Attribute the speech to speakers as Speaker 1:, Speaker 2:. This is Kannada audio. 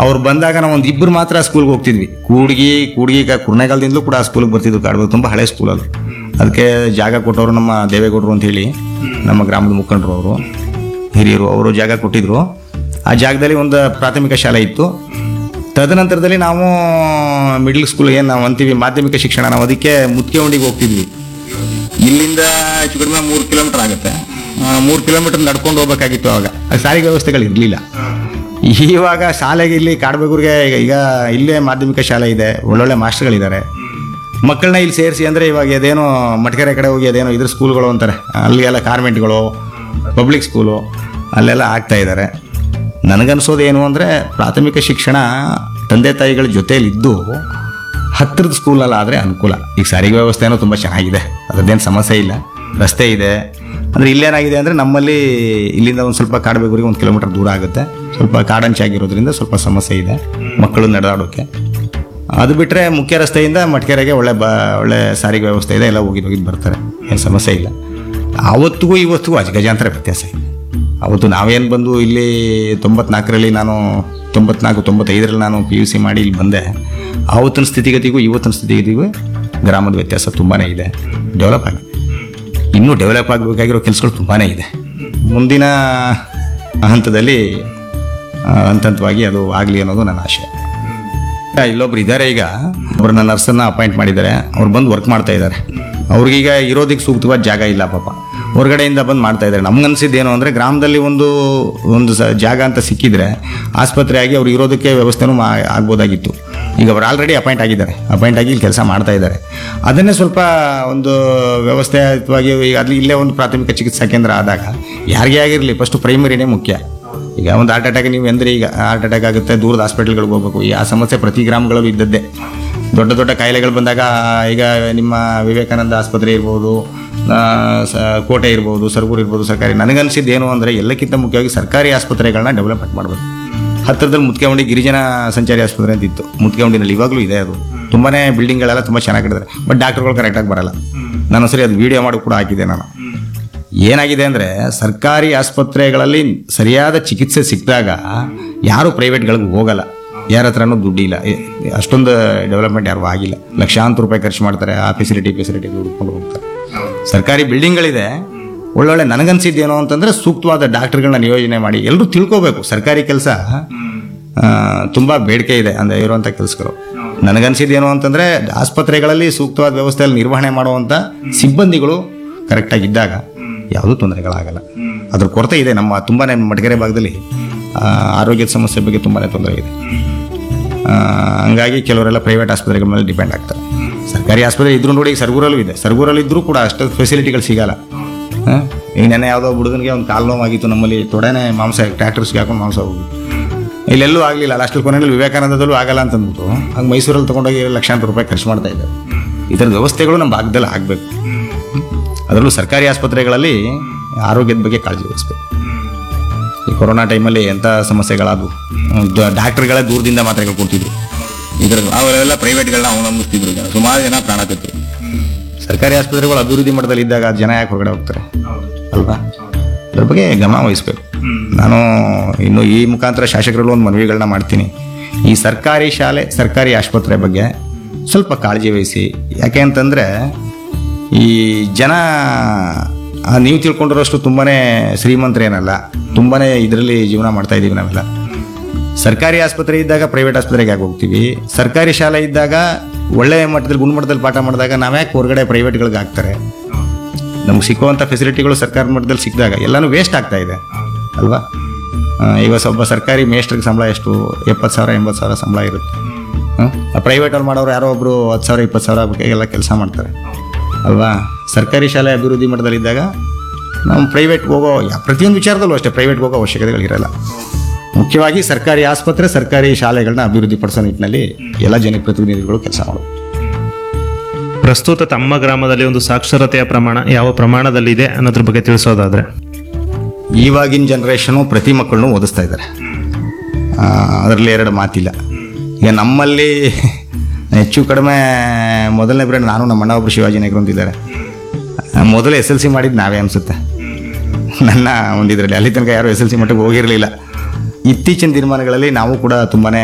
Speaker 1: ಅವ್ರು ಬಂದಾಗ ನಾವು ಒಂದು ಇಬ್ಬರು ಮಾತ್ರ ಸ್ಕೂಲ್ಗೆ ಹೋಗ್ತಿದ್ವಿ ಕೂಡ್ಗಿ ಕೂಡ್ಗಿ ಈಗ ಕುರ್ನೆಗಾಲದಿಂದಲೂ ಕೂಡ ಆ ಸ್ಕೂಲ್ಗೆ ಬರ್ತಿದ್ವು ಕಾಡ್ಬೇಕು ತುಂಬ ಹಳೆ ಸ್ಕೂಲ್ ಅದು ಅದಕ್ಕೆ ಜಾಗ ಕೊಟ್ಟವರು ನಮ್ಮ ದೇವೇಗೌಡರು ಅಂತ ಹೇಳಿ ನಮ್ಮ ಗ್ರಾಮದ ಮುಖಂಡರು ಅವರು ಹಿರಿಯರು ಅವರು ಜಾಗ ಕೊಟ್ಟಿದ್ರು ಆ ಜಾಗದಲ್ಲಿ ಒಂದು ಪ್ರಾಥಮಿಕ ಶಾಲೆ ಇತ್ತು ತದನಂತರದಲ್ಲಿ ನಾವು ಮಿಡ್ಲ್ ಸ್ಕೂಲ್ ಏನು ನಾವು ಅಂತೀವಿ ಮಾಧ್ಯಮಿಕ ಶಿಕ್ಷಣ ನಾವು ಅದಕ್ಕೆ ಮುತ್ಕೆವಂಡಿಗೆ ಹೋಗ್ತಿದ್ವಿ ಇಲ್ಲಿಂದ ಹೆಚ್ಚು ಕಡಿಮೆ ಮೂರು ಕಿಲೋಮೀಟರ್ ಆಗುತ್ತೆ ಮೂರು ಕಿಲೋಮೀಟರ್ ನಡ್ಕೊಂಡು ಹೋಗ್ಬೇಕಾಗಿತ್ತು ಅವಾಗ ಆಗ ಸಾರಿಗೆ ವ್ಯವಸ್ಥೆಗಳು ಇರಲಿಲ್ಲ ಇವಾಗ ಶಾಲೆಗೆ ಇಲ್ಲಿ ಕಾಡ್ಬೇಗೂರಿಗೆ ಈಗ ಈಗ ಇಲ್ಲೇ ಮಾಧ್ಯಮಿಕ ಶಾಲೆ ಇದೆ ಒಳ್ಳೊಳ್ಳೆ ಮಾಸ್ಟರ್ಗಳಿದ್ದಾರೆ ಮಕ್ಕಳನ್ನ ಇಲ್ಲಿ ಸೇರಿಸಿ ಅಂದರೆ ಇವಾಗ ಅದೇನೋ ಮಟ್ಕೆರೆ ಕಡೆ ಹೋಗಿ ಅದೇನೋ ಇದ್ರ ಸ್ಕೂಲ್ಗಳು ಅಂತಾರೆ ಅಲ್ಲಿ ಎಲ್ಲ ಕಾರ್ಮೆಂಟ್ಗಳು ಪಬ್ಲಿಕ್ ಸ್ಕೂಲು ಅಲ್ಲೆಲ್ಲ ಆಗ್ತಾ ಇದ್ದಾರೆ ನನಗನ್ಸೋದು ಏನು ಅಂದರೆ ಪ್ರಾಥಮಿಕ ಶಿಕ್ಷಣ ತಂದೆ ತಾಯಿಗಳ ಜೊತೆಯಲ್ಲಿದ್ದು ಹತ್ತಿರದ ಸ್ಕೂಲಲ್ಲಿ ಆದರೆ ಅನುಕೂಲ ಈಗ ಸಾರಿಗೆ ವ್ಯವಸ್ಥೆನೂ ತುಂಬ ಚೆನ್ನಾಗಿದೆ ಅದರದ್ದೇನು ಸಮಸ್ಯೆ ಇಲ್ಲ ರಸ್ತೆ ಇದೆ ಅಂದರೆ ಇಲ್ಲೇನಾಗಿದೆ ಅಂದರೆ ನಮ್ಮಲ್ಲಿ ಇಲ್ಲಿಂದ ಒಂದು ಸ್ವಲ್ಪ ಕಾಡಬೇಗೂರಿಗೆ ಒಂದು ಕಿಲೋಮೀಟರ್ ದೂರ ಆಗುತ್ತೆ ಸ್ವಲ್ಪ ಕಾಡಂಚಾಗಿರೋದ್ರಿಂದ ಸ್ವಲ್ಪ ಸಮಸ್ಯೆ ಇದೆ ಮಕ್ಕಳು ನಡೆದಾಡೋಕ್ಕೆ ಅದು ಬಿಟ್ಟರೆ ಮುಖ್ಯ ರಸ್ತೆಯಿಂದ ಮಟ್ಕೆರೆಗೆ ಒಳ್ಳೆ ಬ ಒಳ್ಳೆ ಸಾರಿಗೆ ವ್ಯವಸ್ಥೆ ಇದೆ ಎಲ್ಲ ಹೋಗಿದ್ದು ಹೋಗಿದ್ದು ಬರ್ತಾರೆ ಏನು ಸಮಸ್ಯೆ ಇಲ್ಲ ಆವತ್ತಿಗೂ ಇವತ್ತಿಗೂ ಅಜಗಜಾಂತರ ವ್ಯತ್ಯಾಸ ಇದೆ ಅವತ್ತು ನಾವೇನು ಬಂದು ಇಲ್ಲಿ ತೊಂಬತ್ನಾಲ್ಕರಲ್ಲಿ ನಾನು ತೊಂಬತ್ನಾಲ್ಕು ತೊಂಬತ್ತೈದರಲ್ಲಿ ನಾನು ಪಿ ಯು ಸಿ ಮಾಡಿ ಇಲ್ಲಿ ಬಂದೆ ಆವತ್ತಿನ ಸ್ಥಿತಿಗತಿಗೂ ಇವತ್ತಿನ ಸ್ಥಿತಿಗತಿಗೂ ಗ್ರಾಮದ ವ್ಯತ್ಯಾಸ ತುಂಬಾ ಇದೆ ಡೆವಲಪ್ ಆಗಿದೆ ಇನ್ನೂ ಡೆವಲಪ್ ಆಗಬೇಕಾಗಿರೋ ಕೆಲಸಗಳು ತುಂಬಾ ಇದೆ ಮುಂದಿನ ಹಂತದಲ್ಲಿ ಆ, ಹಂತ ಹಂತವಾಗಿ ಅದು ಆಗಲಿ ಅನ್ನೋದು ನನ್ನ ಆಶೆ ಆ, ಇಲ್ಲೊಬ್ರು ಇದ್ದಾರೆ ಈಗ ಒಬ್ಬರನ್ನ ನರ್ಸನ್ನ ಅಪಾಯಿಂಟ್ ಮಾಡಿದ್ದಾರೆ ಅವ್ರು ಬಂದು ವರ್ಕ್ ಮಾಡ್ತಾ ಇದ್ದಾರೆ ಅವ್ರಿಗೀಗ ಇರೋದಕ್ಕೆ ಸೂಕ್ತವಾದ ಜಾಗ ಇಲ್ಲ ಪಾಪ ಹೊರಗಡೆಯಿಂದ ಬಂದು ಮಾಡ್ತಾ ಇದ್ದಾರೆ ನಮ್ಗನ್ಸಿದ್ದು ಏನು ಅಂದರೆ ಗ್ರಾಮದಲ್ಲಿ ಒಂದು ಒಂದು ಸ ಜಾಗ ಅಂತ ಸಿಕ್ಕಿದ್ರೆ ಆಸ್ಪತ್ರೆ ಆಗಿ ಅವ್ರು ಇರೋದಕ್ಕೆ ವ್ಯವಸ್ಥೆನೂ ಮಾ ಆಗ್ಬೋದಾಗಿತ್ತು ಈಗ ಅವ್ರು ಆಲ್ರೆಡಿ ಅಪಾಯಿಂಟ್ ಆಗಿದ್ದಾರೆ ಅಪಾಯಿಂಟ್ ಆಗಿ ಇಲ್ಲಿ ಕೆಲಸ ಮಾಡ್ತಾ ಇದ್ದಾರೆ ಅದನ್ನೇ ಸ್ವಲ್ಪ ಒಂದು ವ್ಯವಸ್ಥಿತವಾಗಿ ಈಗ ಅಲ್ಲಿ ಇಲ್ಲೇ ಒಂದು ಪ್ರಾಥಮಿಕ ಚಿಕಿತ್ಸಾ ಕೇಂದ್ರ ಆದಾಗ ಯಾರಿಗೇ ಆಗಿರಲಿ ಫಸ್ಟು ಪ್ರೈಮರಿನೇ ಮುಖ್ಯ ಈಗ ಒಂದು ಹಾರ್ಟ್ ಅಟ್ಯಾಕ್ ನೀವು ಎಂದ್ರೆ ಈಗ ಹಾರ್ಟ್ ಅಟ್ಯಾಕ್ ಆಗುತ್ತೆ ದೂರದ ಹಾಸ್ಪಿಟಲ್ಗಳಿಗೆ ಹೋಗ್ಬೇಕು ಈ ಆ ಸಮಸ್ಯೆ ಪ್ರತಿ ಗ್ರಾಮಗಳಲ್ಲೂ ಇದ್ದದ್ದೇ ದೊಡ್ಡ ದೊಡ್ಡ ಕಾಯಿಲೆಗಳು ಬಂದಾಗ ಈಗ ನಿಮ್ಮ ವಿವೇಕಾನಂದ ಆಸ್ಪತ್ರೆ ಇರ್ಬೋದು ಆ, ಸ- ಕೋಟೆ ಇರ್ಬೋದು ಸರ್ಗೂರು ಇರ್ಬೋದು ಸರ್ಕಾರಿ ನನಗನ್ಸಿದ್ದು ಏನು ಅಂದರೆ ಎಲ್ಲಕ್ಕಿಂತ ಮುಖ್ಯವಾಗಿ ಸರ್ಕಾರಿ ಆಸ್ಪತ್ರೆಗಳನ್ನ ಡೆವಲಪ್ಮೆಂಟ್ ಮಾಡಬೇಕು ಹತ್ತಿರದಲ್ಲಿ ಮುತ್ಕೆವಂಡಿ ಗಿರಿಜನ ಸಂಚಾರಿ ಆಸ್ಪತ್ರೆ ಅಂತ ಇತ್ತು ಮುತ್ಕೆವಂಡಿನಲ್ಲಿ ಇವಾಗಲೂ ಇದೆ ಅದು ತುಂಬಾ ಬಿಲ್ಡಿಂಗ್ಗಳೆಲ್ಲ ತುಂಬ ಚೆನ್ನಾಗಿದ್ದಾರೆ ಬಟ್ ಡಾಕ್ಟರ್ಗಳು ಕರೆಕ್ಟಾಗಿ ಬರಲ್ಲ ನಾನು ಸರಿ ಅದು ವಿಡಿಯೋ ಮಾಡಿ ಕೂಡ ಹಾಕಿದ್ದೆ ನಾನು ಏನಾಗಿದೆ ಅಂದರೆ ಸರ್ಕಾರಿ ಆಸ್ಪತ್ರೆಗಳಲ್ಲಿ ಸರಿಯಾದ ಚಿಕಿತ್ಸೆ ಸಿಕ್ಕಿದಾಗ ಯಾರು ಪ್ರೈವೇಟ್ಗಳಿಗೆ ಹೋಗಲ್ಲ ಯಾರ ಹತ್ರನೂ ದುಡ್ಡಿಲ್ಲ ಎ- ಅಷ್ಟೊಂದು ಡೆವಲಪ್ಮೆಂಟ್ ಯಾರು ಆಗಿಲ್ಲ ಲಕ್ಷಾಂತರ ರೂಪಾಯಿ ಖರ್ಚು ಮಾಡ್ತಾರೆ ಆ ಫೆಸಿಲಿಟಿ ಫೆಸಿಲಿಟಿ ಹುಡ್ಕೊಂಡು ಹೋಗ್ತಾರೆ ಸರ್ಕಾರಿ ಬಿಲ್ಡಿಂಗ್ಗಳಿದೆ ಒಳ್ಳೊಳ್ಳೆ ನನಗನ್ಸಿದ್ದು ಏನು ಅಂತಂದರೆ ಸೂಕ್ತವಾದ ಡಾಕ್ಟರ್ಗಳನ್ನ ನಿಯೋಜನೆ ಮಾಡಿ ಎಲ್ಲರೂ ತಿಳ್ಕೋಬೇಕು ಸರ್ಕಾರಿ ಕೆಲಸ ತುಂಬ ಬೇಡಿಕೆ ಇದೆ ಅಂದರೆ ಇರುವಂಥ ಕೆಲಸಗಳು ನನಗನ್ಸಿದ್ದು ಏನು ಅಂತಂದರೆ ಆಸ್ಪತ್ರೆಗಳಲ್ಲಿ ಸೂಕ್ತವಾದ ವ್ಯವಸ್ಥೆಯಲ್ಲಿ ನಿರ್ವಹಣೆ ಮಾಡುವಂಥ ಸಿಬ್ಬಂದಿಗಳು ಕರೆಕ್ಟಾಗಿ ಇದ್ದಾಗ ಯಾವುದೂ ತೊಂದರೆಗಳಾಗಲ್ಲ ಅದ್ರ ಕೊರತೆ ಇದೆ ನಮ್ಮ ತುಂಬಾ ಮಡಗೆರೆ ಭಾಗದಲ್ಲಿ ಆ, ಆರೋಗ್ಯದ ಸಮಸ್ಯೆ ಬಗ್ಗೆ ತುಂಬಾ ತೊಂದರೆ ಇದೆ ಆ, ಹಂಗಾಗಿ ಕೆಲವರೆಲ್ಲ ಪ್ರೈವೇಟ್ ಆಸ್ಪತ್ರೆಗಳ ಮೇಲೆ ಡಿಪೆಂಡ್ ಆಗ್ತಾರೆ ಸರ್ಕಾರಿ ಆಸ್ಪತ್ರೆ ಇದ್ರೂ ನೋಡಿ ಈಗ ಸರ್ಗೂರಲ್ಲೂ ಇದೆ ಸರ್ಗೂರಲ್ಲಿ ಇದ್ರೂ ಕೂಡ ಅಷ್ಟು ಫೆಸಿಲಿಟಿಗಳು ಸಿಗಲ್ಲ ಆ, ಈಗ ನೆನ್ನೆ ಯಾವುದೋ ಹುಡುಗನಿಗೆ ಒಂದು ಕಾಲು ನೋವಾಗಿತ್ತು ನಮ್ಮಲ್ಲಿ ತೊಡೆನೇ ಮಾಂಸ ಟ್ರ್ಯಾಕ್ಟರ್ಸ್ಗೆ ಹಾಕೊಂಡು ಮಾಂಸ ಹೋಗಿತ್ತು ಇಲ್ಲೆಲ್ಲೂ ಆಗಲಿಲ್ಲ ಲಾಸ್ಟಲ್ಲಿ ಕೊನೆಯಲ್ಲಿ ವಿವೇಕಾನಂದದಲ್ಲೂ ಆಗಲ್ಲ ಅಂತ ಅಂದ್ಬಿಟ್ಟು ಹಂಗೆ ಮೈಸೂರಲ್ಲಿ ತೊಗೊಂಡೋಗಿ ಲಕ್ಷಾಂತರ ರೂಪಾಯಿ ಖರ್ಚು ಮಾಡ್ತಾ ಇದ್ದಾರೆ ಈ ಥರದ ವ್ಯವಸ್ಥೆಗಳು ನಮ್ಮ ಭಾಗದಲ್ಲಿ ಆಗಬೇಕು ಅದರಲ್ಲೂ ಸರ್ಕಾರಿ ಆಸ್ಪತ್ರೆಗಳಲ್ಲಿ ಆರೋಗ್ಯದ ಬಗ್ಗೆ ಕಾಳಜಿ ವಹಿಸ್ಬೇಕು ಈ ಕೊರೋನಾ ಟೈಮಲ್ಲಿ ಎಂಥ ಸಮಸ್ಯೆಗಳಾದವು ಡ- ಡಾಕ್ಟರ್ಗಳೇ ದೂರದಿಂದ ಮಾತ್ರೆಗಳು ಕೊಡ್ತಿದ್ರು ಇದ್ರ ಅವೆಲ್ಲ ಪ್ರೈವೇಟ್ಗಳನ್ನ ಅವಲಂಬಿಸ್ತಿದ್ರು ಜನ ಸುಮಾರು ಜನ ಪ್ರಾಣ ತೆತ್ತು ಸರ್ಕಾರಿ ಆಸ್ಪತ್ರೆಗಳು ಅಭಿವೃದ್ಧಿ ಮಟ್ಟದಲ್ಲಿ ಇದ್ದಾಗ ಜನ ಯಾಕೆ ಹೊರಗಡೆ ಹೋಗ್ತಾರೆ ಅಲ್ವಾ ಅದ್ರ ಬಗ್ಗೆ ಗಮನ ವಹಿಸ್ಬೇಕು ನಾನು ಇನ್ನು ಈ ಮುಖಾಂತರ ಶಾಸಕರಲ್ಲಿ ಒಂದು ಮನವಿಗಳನ್ನ ಮಾಡ್ತೀನಿ ಈ ಸರ್ಕಾರಿ ಶಾಲೆ ಸರ್ಕಾರಿ ಆಸ್ಪತ್ರೆ ಬಗ್ಗೆ ಸ್ವಲ್ಪ ಕಾಳಜಿ ವಹಿಸಿ ಯಾಕೆ ಅಂತಂದರೆ ಈ ಜನ ಆ, ನೀವು ತಿಳ್ಕೊಂಡಿರೋಷ್ಟು ತುಂಬಾ ಶ್ರೀಮಂತರೇನಲ್ಲ ತುಂಬಾ ಇದರಲ್ಲಿ ಜೀವನ ಮಾಡ್ತಾ ಇದ್ದೀವಿ ನಾವೆಲ್ಲ ಸರ್ಕಾರಿ ಆಸ್ಪತ್ರೆ ಇದ್ದಾಗ ಪ್ರೈವೇಟ್ ಆಸ್ಪತ್ರೆಗೆ ಯಾಕೆ ಹೋಗ್ತೀವಿ ಸರ್ಕಾರಿ ಶಾಲೆ ಇದ್ದಾಗ ಒಳ್ಳೆಯ ಮಟ್ಟದಲ್ಲಿ ಗುಣಮಟ್ಟದಲ್ಲಿ ಪಾಠ ಮಾಡಿದಾಗ ನಾವ್ಯಾಕೆ ಹೊರಗಡೆ ಪ್ರೈವೇಟ್ಗಳಿಗೆ ಹಾಕ್ತಾರೆ ನಮ್ಗೆ ಸಿಕ್ಕುವಂಥ ಫೆಸಿಲಿಟಿಗಳು ಸರ್ಕಾರ ಮಟ್ಟದಲ್ಲಿ ಸಿಕ್ಕಿದಾಗ ಎಲ್ಲನೂ ವೇಸ್ಟ್ ಆಗ್ತಾ ಇದೆ ಅಲ್ವಾ ಆ, ಈಗ ಸ್ವಲ್ಪ ಸರ್ಕಾರಿ ಮೇಸ್ಟ್ರಿಗೆ ಸಂಬಳ ಎಷ್ಟು ಎಪ್ಪತ್ತು ಸಾವಿರ ಎಂಬತ್ತು ಸಾವಿರ ಸಂಬಳ ಇರುತ್ತೆ ಪ್ರೈವೇಟಲ್ಲಿ ಮಾಡೋರು ಯಾರೋ ಒಬ್ಬರು ಹತ್ತು ಸಾವಿರ ಇಪ್ಪತ್ತು ಸಾವಿರ ಎಲ್ಲ ಕೆಲಸ ಮಾಡ್ತಾರೆ ಅಲ್ವಾ ಸರ್ಕಾರಿ ಶಾಲೆ ಅಭಿವೃದ್ಧಿ ಮಟ್ಟದಲ್ಲಿದ್ದಾಗ ನಾವು ಪ್ರೈವೇಟ್ಗೆ ಹೋಗೋ ಯಾ- ಪ್ರತಿಯೊಂದು ವಿಚಾರದಲ್ಲೂ ಅಷ್ಟೇ ಪ್ರೈವೇಟ್ಗೆ ಹೋಗೋ ಅವಶ್ಯಕತೆಗಳಿರಲ್ಲ ಮುಖ್ಯವಾಗಿ ಸರ್ಕಾರಿ ಆಸ್ಪತ್ರೆ ಸರ್ಕಾರಿ ಶಾಲೆಗಳನ್ನ ಅಭಿವೃದ್ಧಿ ಪಡಿಸೋ ನಿಟ್ಟಿನಲ್ಲಿ ಎಲ್ಲ ಜನಪ್ರತಿನಿಧಿಗಳು ಕೆಲಸ ಮಾಡೋದು
Speaker 2: ಪ್ರಸ್ತುತ ತಮ್ಮ ಗ್ರಾಮದಲ್ಲಿ ಒಂದು ಸಾಕ್ಷರತೆಯ ಪ್ರಮಾಣ ಯಾವ ಪ್ರಮಾಣದಲ್ಲಿದೆ ಅನ್ನೋದ್ರ ಬಗ್ಗೆ ತಿಳಿಸೋದಾದ್ರೆ
Speaker 1: ಇವಾಗಿನ ಜನ್ರೇಷನು ಪ್ರತಿ ಮಕ್ಕಳನ್ನು ಓದಿಸ್ತಾ ಇದ್ದಾರೆ ಅದರಲ್ಲಿ ಎರಡು ಮಾತಿಲ್ಲ ಈಗ ನಮ್ಮಲ್ಲಿ ಹೆಚ್ಚು ಕಡಿಮೆ ಮೊದಲನೇ ಬ್ರೇಡ್ ನಾನು ನಮ್ಮ ಅಣ್ಣ ಒಬ್ಬರು ಶಿವಾಜಿ ನಾಯ್ಕರು ಅಂತಿದ್ದಾರೆ ಆ, ಮೊದಲು ಎಸ್ ಎಲ್ ಸಿ ಮಾಡಿದ್ದು ನಾವೇ ಅನಿಸುತ್ತೆ ನನ್ನ ಒಂದಿದ್ರಲ್ಲಿ ಅಲ್ಲಿ ತನಕ ಯಾರು ಎಸ್ ಎಲ್ ಸಿ ಮಟ್ಟಕ್ಕೆ ಹೋಗಿರಲಿಲ್ಲ ಇತ್ತೀಚಿನ ದಿನಮಾನಗಳಲ್ಲಿ ನಾವು ಕೂಡ ತುಂಬಾ